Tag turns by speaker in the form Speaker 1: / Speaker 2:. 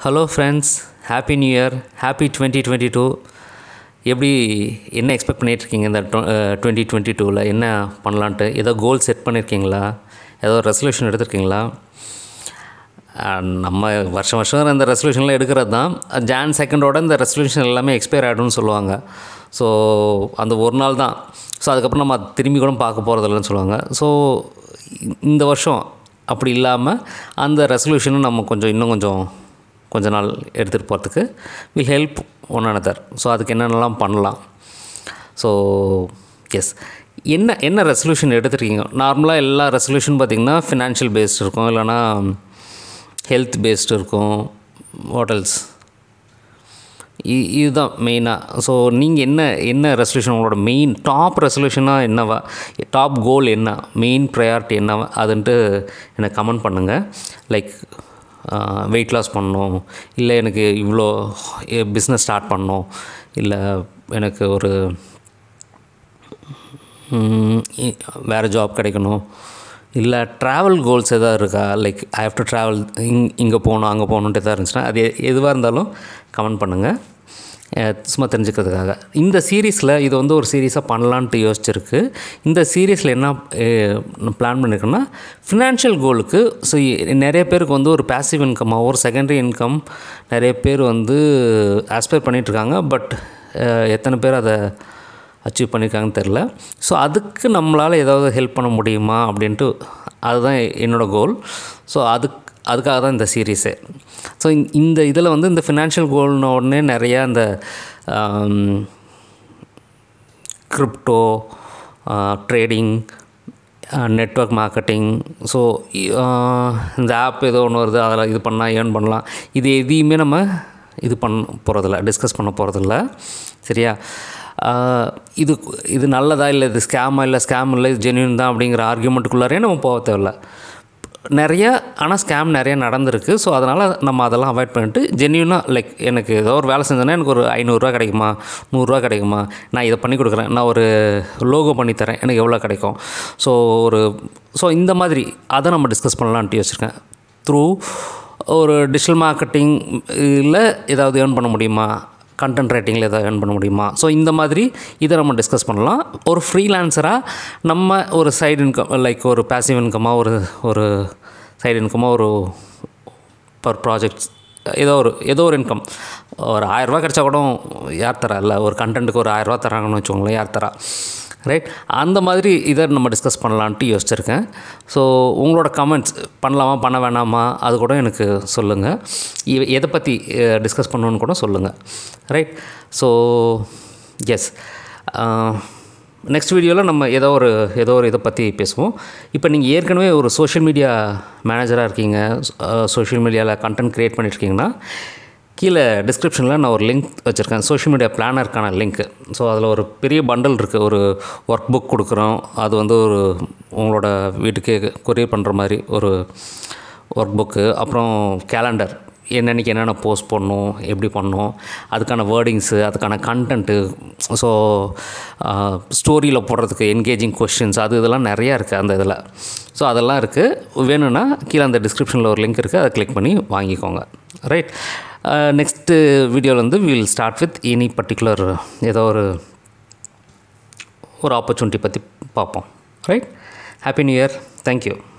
Speaker 1: hello friends happy new year happy twenty twenty two எப்படி என்ன expect பண்ணிகிட்ருக்கீங்க இந்த டுவெண்ட்டி டுவெண்ட்டி டூவில் என்ன பண்ணலான்ட்டு ஏதோ கோல் செட் பண்ணியிருக்கீங்களா ஏதோ ரெசல்யூஷன் எடுத்திருக்கீங்களா அஹ் நம்ம வருஷம் வருஷம் இந்த ரெசல்யூஷன்லாம் எடுக்கிறது தான் ஜான் செகண்டோட இந்த ரெசல்யூஷன் எல்லாமே எக்ஸ்பயர் ஆகிடும்னு சொல்லுவாங்க ஸோ அந்த ஒரு நாள் தான் ஸோ அதுக்கப்புறம் நம்ம அது திரும்பி கூட பார்க்க போகிறதில்லன்னு சொல்லுவாங்க ஸோ இந்த வருஷம் அப்படி இல்லாமல் அந்த ரெசல்யூஷனை நம்ம கொஞ்சம் இன்னும் கொஞ்சம் கொஞ்ச நாள் எடுத்துகிட்டு போகிறதுக்கு will help one another so அதுக்கு என்னென்னலாம் பண்ணலாம் ஸோ எஸ் என்ன என்ன ரெசல்யூஷன் எடுத்துருக்கீங்க நார்மலாக எல்லா ரெசல்யூஷன் பார்த்திங்கன்னா ஃபினான்ஷியல் பேஸ்ட் இருக்கும் இல்லைனா ஹெல்த் பேஸ்டு இருக்கும் ஹோட்டல்ஸ் இதுதான் மெயினாக ஸோ நீங்கள் என்ன என்ன ரெசல்யூஷன் உங்களோட மெயின் டாப் ரெசல்யூஷனாக என்னவா டாப் கோல் என்ன மெயின் ப்ரையாரிட்டி என்னவா அதுன்ட்டு எனக்கு கமெண்ட் பண்ணுங்கள் லைக் வெயிட் லாஸ் பண்ணணும் இல்லை எனக்கு இவ்வளோ பிஸ்னஸ் ஸ்டார்ட் பண்ணணும் இல்லை எனக்கு ஒரு வேறு ஜாப் கிடைக்கணும் இல்லை ட்ராவல் கோல்ஸ் எதாவது இருக்கா like I have to travel இங் இங்கே போகணும் அங்கே போகணுன்ட்டு எதாவது இருந்துச்சுன்னா அது எ- எதுவாக இருந்தாலும் கமெண்ட் பண்ணுங்கள் அஹ் சும்மா தெரிஞ்சுக்கிறதுக்காக இந்த சீரீஸில் இது வந்து ஒரு சீரீஸாக பண்ணலான்ட்டு யோசிச்சிருக்கு இந்த சீரீஸில் என்ன பிளான் பண்ணியிருக்கேன்னா ஃபினான்ஷியல் கோலுக்கு ஸோ நிறைய பேருக்கு வந்து ஒரு பேசிவ் இன்கமாக ஒரு செகண்டரி இன்கம் நிறைய பேர் வந்து ஆஸ்பயர் பண்ணிகிட்ருக்காங்க பட் எத்தனை பேர் அதை அச்சீவ் பண்ணியிருக்காங்கன்னு தெரில ஸோ அதுக்கு நம்மளால் ஏதாவது ஹெல்ப் பண்ண முடியுமா அப்படின்ட்டு அதுதான் என்னோடய கோல் ஸோ அதுக்கு அதுக்காக தான் இந்த சீரீஸே ஸோ இந்த இதில் வந்து இந்த ஃபினான்ஷியல் கோல்னு உடனே நிறையா இந்த crypto trading network marketing so இந்த ஆப் ஏதோ ஒன்று வருது அதில் இது பண்ணால் ஏர்ன் பண்ணலாம் இது எதையுமே நம்ம இது பண்ண போகிறதில்ல டிஸ்கஸ் பண்ண போகிறதில்ல சரியா ஆஹ் இது இது நல்லதா இல்லை இது ஸ்கேமா இல்லை ஸ்கேம் இல்லை இது ஜென்யூன் தான் அப்படிங்கிற ஆர்கியூமெண்ட்டுக்குள்ளாரே நம்ம போக தேவையில்ல நிறைய ஆனால் ஸ்கேம் நிறைய நடந்திருக்கு ஸோ அதனால் நம்ம அதெல்லாம் அவாய்ட் பண்ணிட்டு ஜென்யூனாக லைக் எனக்கு ஏதோ ஒரு வேலை செஞ்சேன்னா எனக்கு ஒரு ஐநூறுரூவா கிடைக்குமா நூறுரூவா கிடைக்குமா நான் இதை பண்ணி கொடுக்குறேன் நான் ஒரு லோகோ பண்ணி தரேன் எனக்கு எவ்வளோ கிடைக்கும் ஸோ ஒரு ஸோ இந்த மாதிரி அதை நம்ம டிஸ்கஸ் பண்ணலான்ட்டு யோசிச்சிருக்கேன் த்ரூ ஒரு டிஜிட்டல் மார்க்கெட்டிங் இல்லை ஏதாவது ஏர்ன் பண்ண முடியுமா கண்டென்ட் ரைட்டிங்கில் ஏதாவது ஏர்ன் பண்ண முடியுமா ஸோ இந்த மாதிரி இதை நம்ம டிஸ்கஸ் பண்ணலாம் ஒரு ஃப்ரீலான்சராக நம்ம ஒரு சைடு இன்கம் லைக் ஒரு பேசிவ் இன்கமாக ஒரு ஒரு சைடு இன்கமாக ஒரு பர் ப்ராஜெக்ட்ஸ் ஏதோ ஒரு ஏதோ ஒரு இன்கம் ஒரு ஆயிரரூவா கிடச்சா கூட யார் தரா இல்லை ஒரு கண்டென்ட்டுக்கு ஒரு ஆயிரரூவா தராங்கன்னு வச்சுக்கோங்களேன் யார் தரா ரைட் அந்த மாதிரி இதை நம்ம டிஸ்கஸ் பண்ணலான்ட்டு யோசிச்சிருக்கேன் ஸோ உங்களோட கமெண்ட்ஸ் பண்ணலாமா பண்ண வேணாமா அது கூட எனக்கு சொல்லுங்கள் இ- எதை பற்றி டிஸ்கஸ் பண்ணணுன்னு கூட சொல்லுங்கள் ரைட் ஸோ எஸ் நெக்ஸ்ட் வீடியோவில் நம்ம ஏதோ ஒரு ஏதோ ஒரு இதை பற்றி பேசுவோம் இப்போ நீங்கள் ஏற்கனவே ஒரு சோஷியல் மீடியா மேனேஜராக இருக்கீங்க சோஷியல் மீடியாவில் கண்டென்ட் க்ரியேட் பண்ணியிருக்கீங்கன்னா கீழே டிஸ்கிரிப்ஷனில் நான் ஒரு லிங்க் வச்சுருக்கேன் சோஷியல் மீடியா பிளானருக்கான லிங்க்கு ஸோ அதில் ஒரு பெரிய பண்டல் இருக்குது ஒரு ஒர்க் புக் கொடுக்குறோம் அது வந்து ஒரு உங்களோட வீட்டுக்கே கொரியர் பண்ணுற மாதிரி ஒரு ஒர்க் புக்கு அப்புறம் கேலண்டர் என்னன்னைக்கு என்னென்ன போஸ்ட் பண்ணணும் எப்படி பண்ணணும் அதுக்கான வேர்டிங்ஸு அதுக்கான கண்டென்ட்டு ஸோ ஸ்டோரியில் போடுறதுக்கு என்கேஜிங் கொஷின்ஸ் அது இதெல்லாம் நிறையா இருக்குது அந்த இதில் ஸோ அதெல்லாம் இருக்குது வேணும்னா கீழே அந்த டிஸ்கிரிப்ஷனில் ஒரு லிங்க் இருக்குது அதை கிளிக் பண்ணி வாங்கிக்கோங்க ரைட் நெக்ஸ்ட்டு வீடியோவில் வந்து will start with any particular ஏதோ ஒரு ஒரு ஆப்பர்ச்சுனிட்டி பற்றி பார்ப்போம் right happy new year thank you